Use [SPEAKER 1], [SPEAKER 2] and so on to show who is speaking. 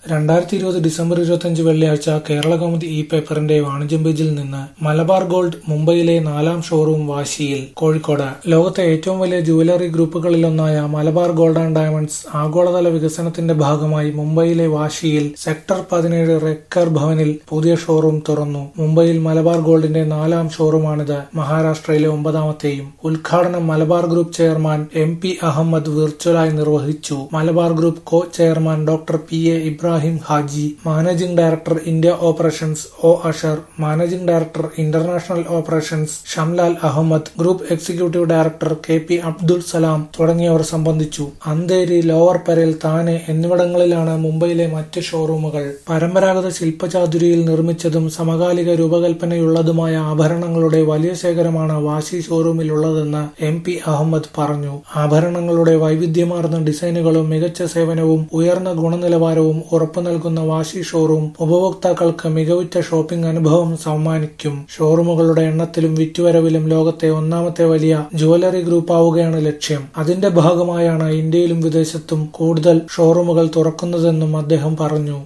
[SPEAKER 1] രണ്ടായിരത്തി ഇരുപത് ഡിസംബർ ഇരുപത്തിയഞ്ച് വെള്ളിയാഴ്ച കേരളകൗമുദി ഇ പേപ്പറിന്റെ വാണിജ്യം പേജിൽ നിന്ന് മലബാർ ഗോൾഡ് മുംബൈയിലെ നാലാം ഷോറൂം വാശിയിൽ കോഴിക്കോട് ലോകത്തെ ഏറ്റവും വലിയ ജുവലറി ഗ്രൂപ്പുകളിലൊന്നായ മലബാർ ഗോൾഡ് ആൻഡ് ഡയമണ്ട്സ് ആഗോളതല വികസനത്തിന്റെ ഭാഗമായി മുംബൈയിലെ വാശിയിൽ സെക്ടർ പതിനേഴ് റെക്കർ ഭവനിൽ പുതിയ ഷോറൂം തുറന്നു മുംബൈയിൽ മലബാർ ഗോൾഡിന്റെ നാലാം ഷോറൂമാണിത് മഹാരാഷ്ട്രയിലെ ഒമ്പതാമത്തെയും ഉദ്ഘാടനം Malabar group chairman M P Ahmed വിർച്വലായി നിർവഹിച്ചു Malabar group co chairman doctor P A Ibrahim Haji managing director India operations O Ashar managing director international operations Shamlal Ahmed group executive director K P Abdul Salam തുടങ്ങിയവർ സംബന്ധിച്ചു അന്തേരി ലോവർ പരേൽ താനെ എന്നിവിടങ്ങളിലാണ് മുംബൈയിലെ മറ്റ് ഷോറൂമുകൾ പരമ്പരാഗത ശില്പചാതുരിയിൽ നിർമ്മിച്ചതും സമകാലിക രൂപകൽപ്പനയുള്ളതുമായ ആഭരണങ്ങളുടെ വലിയ ശേഖരമാണ് വാശി ഷോറൂമിലുള്ളതെന്ന് എം പി അഹമ്മദ് പറഞ്ഞു ആഭരണങ്ങളുടെ വൈവിധ്യമാർന്ന ഡിസൈനുകളും മികച്ച സേവനവും ഉയർന്ന ഗുണനിലവാരവും ഉറപ്പു നൽകുന്ന വാശി ഷോറൂം ഉപഭോക്താക്കൾക്ക് മികവുറ്റ ഷോപ്പിംഗ് അനുഭവം സമ്മാനിക്കും ഷോറൂമുകളുടെ എണ്ണത്തിലും വിറ്റുവരവിലും ലോകത്തെ ഒന്നാമത്തെ വലിയ ജുവലറി ഗ്രൂപ്പാവുകയാണ് ലക്ഷ്യം അതിന്റെ ഭാഗമായാണ് ഇന്ത്യയിലും വിദേശത്തും കൂടുതൽ ഷോറൂമുകൾ തുറക്കുന്നതെന്നും അദ്ദേഹം പറഞ്ഞു